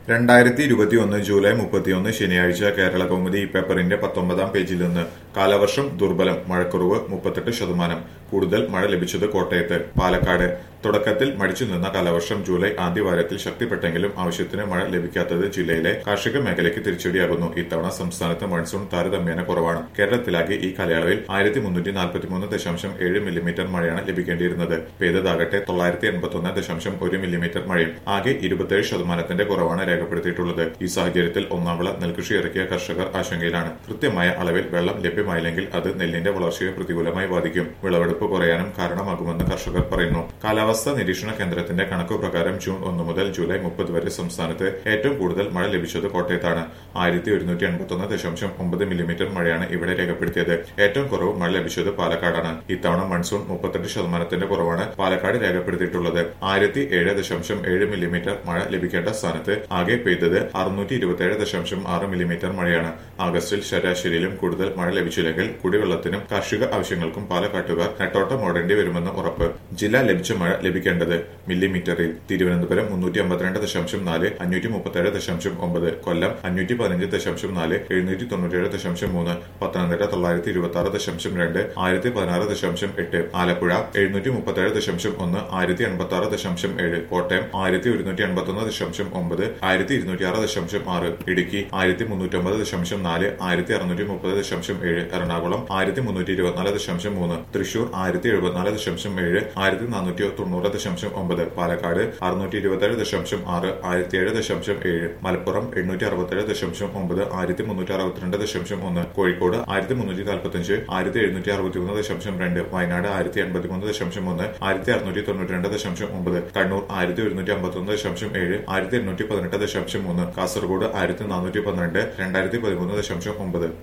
രണ്ടായിരത്തി ഇരുപത്തിയൊന്ന് ജൂലൈ മുപ്പത്തിയൊന്ന് ശനിയാഴ്ച കേരള കൗമുദി ഈ പേപ്പറിന്റെ പത്തൊമ്പതാം പേജിൽ നിന്ന് കാലവർഷം ദുർബലം മഴക്കുറവ് മുപ്പത്തെട്ട് ശതമാനം കൂടുതൽ മഴ ലഭിച്ചത് കോട്ടയത്ത് പാലക്കാട് തുടക്കത്തിൽ മടിച്ചു നിന്ന കാലവർഷം ജൂലൈ ആദ്യവാരത്തിൽ ശക്തിപ്പെട്ടെങ്കിലും ആവശ്യത്തിന് മഴ ലഭിക്കാത്തത് ജില്ലയിലെ കാർഷിക മേഖലയ്ക്ക് തിരിച്ചടിയാകുന്നു ഇത്തവണ സംസ്ഥാനത്ത് മൺസൂൺ താരതമ്യേന കുറവാണ് കേരളത്തിലാകെ ഈ കാലയളവിൽ ആയിരത്തി മുന്നൂറ്റി നാൽപ്പത്തിമൂന്ന് ദശാംശം ഏഴ് മില്ലിമീറ്റർ മഴയാണ് ലഭിക്കേണ്ടിയിരുന്നത് പെയ്തതാകട്ടെ തൊള്ളായിരത്തി എൺപത്തൊന്ന് ദശാംശം ഒരു മില്ലിമീറ്റർ മഴയും ആകെ ഇരുപത്തിയേഴ് ശതമാനത്തിന്റെ കുറവാണ് രേഖപ്പെടുത്തിയിട്ടുള്ളത് ഈ സാഹചര്യത്തിൽ ഒന്നാം വിള നെൽകൃഷി ഇറക്കിയ കർഷകർ ആശങ്കയിലാണ് കൃത്യമായ അളവിൽ വെള്ളം ലഭ്യമായില്ലെങ്കിൽ അത് നെല്ലിന്റെ വളർച്ചയെ പ്രതികൂലമായി ബാധിക്കും വിളവെടുപ്പ് കുറയാനും കാരണമാകുമെന്ന് കർഷകർ പറയുന്നു കാലാവസ്ഥാ നിരീക്ഷണ കേന്ദ്രത്തിന്റെ കണക്കു പ്രകാരം ജൂൺ ഒന്ന് മുതൽ ജൂലൈ മുപ്പത് വരെ സംസ്ഥാനത്ത് ഏറ്റവും കൂടുതൽ മഴ ലഭിച്ചത് കോട്ടയത്താണ് ആയിരത്തി ഒരുന്നൂറ്റി എൺപത്തൊന്ന് ദശാംശം ഒമ്പത് മില്ലിമീറ്റർ മഴയാണ് ഇവിടെ രേഖപ്പെടുത്തിയത് ഏറ്റവും കുറവ് മഴ ലഭിച്ചത് പാലക്കാടാണ് ഇത്തവണ മൺസൂൺ മുപ്പത്തെട്ട് ശതമാനത്തിന്റെ കുറവാണ് പാലക്കാട് രേഖപ്പെടുത്തിയിട്ടുള്ളത് ആയിരത്തി ഏഴ് ദശാംശം ഏഴ് മില്ലിമീറ്റർ മഴ ലഭിക്കേണ്ട സ്ഥാനത്ത് ആകെ പെയ്തത് അറുന്നൂറ്റി ഇരുപത്തിയേഴ് ദശാംശം ആറ് മില്ലിമീറ്റർ മഴയാണ് ആഗസ്റ്റിൽ ശരാശരിയിലും കൂടുതൽ മഴ ലഭിച്ചില്ലെങ്കിൽ കുടിവെള്ളത്തിനും കാർഷിക ആവശ്യങ്ങൾക്കും പാലക്കാട്ടുകാർ നെട്ടോട്ടം ഓടേണ്ടി വരുമെന്ന് ഉറപ്പ് ജില്ല ലഭിച്ച മഴ ലഭിക്കേണ്ടത് മില്ലിമീറ്ററിൽ തിരുവനന്തപുരം മുന്നൂറ്റി അമ്പത്തിരണ്ട് ദശാംശം നാല് അഞ്ഞൂറ്റി മുപ്പത്തേഴ് ദശാംശം ഒമ്പത് കൊല്ലം അഞ്ഞൂറ്റി പതിനഞ്ച് ദശാംശം നാല് എഴുന്നൂറ്റി തൊണ്ണൂറ്റിയേഴ് ദശാംശം മൂന്ന് പത്തനംതിട്ട തൊള്ളായിരത്തി ഇരുപത്തി ആറ് ദശാംശം രണ്ട് ആയിരത്തി പതിനാറ് ദശാംശം എട്ട് ആലപ്പുഴ എഴുന്നൂറ്റി മുപ്പത്തേഴ് ദശാംശം ഒന്ന് ആയിരത്തി എൺപത്തി ആറ് ദശാംശം ഏഴ് കോട്ടയം ആയിരത്തി ഒരുന്നൂറ്റി എൺപത്തൊന്ന് ദശാംശം ഒമ്പത് ആയിരത്തി ഇരുന്നൂറ്റി ആറ് ദശാംശം ആറ് ഇടുക്കി ആയിരത്തി മുന്നൂറ്റമ്പത് ദശാംശം നാല് ആയിരത്തി അറുന്നൂറ്റി മുപ്പത് ദശാംശം ഏഴ് എറണാകുളം ആയിരത്തി മുന്നൂറ്റി ഇരുപത്തിനാല് ദശാംശം മൂന്ന് തൃശൂർ ആയിരത്തി എഴുപത്തിനാല് ദശാംശം ഏഴ് ആയിരത്തി നാനൂറ്റി തൊണ്ണൂറ് ദശാംശം ഒമ്പത് പാലക്കാട് അറുന്നൂറ്റി ഇരുപത്തേഴ് ദശാംശം ആറ് ആയിരത്തി ഏഴ് ദശാംശം ഏഴ് മലപ്പുറം എണ്ണൂറ്റി അറുപത്തേഴ് ദശാംശം ഒമ്പത് ആയിരത്തി മുന്നൂറ്റി അറുപത്തിരണ്ട് ദശാംശം ഒന്ന് കോഴിക്കോട് ആയിരത്തി മുന്നൂറ്റി നാൽപ്പത്തഞ്ച് ആയിരത്തി എഴുന്നൂറ്റി അറുപത്തി മൂന്ന് ദശാംശം രണ്ട് വയനാട് ആയിരത്തി എൺപത്തി മൂന്ന് ദശാംശം ഒന്ന് ആയിരത്തി അറുന്നൂറ്റി തൊണ്ണൂറ്റി രണ്ട് ദശാംശം ഒമ്പത് കണ്ണൂർ ആയിരത്തി ഒരുന്നൂറ്റി അമ്പത്തൊന്ന് ദശാംശം ഏഴ് ആയിരത്തി എണ്ണൂറ്റി പതിനെട്ട് ദശാംശം മൂന്ന് കാസർഗോഡ് ആയിരത്തി നാനൂറ്റി പന്ത്രണ്ട് രണ്ടായിരത്തി പതിമൂന്ന് ദശാംശം ഒമ്പത്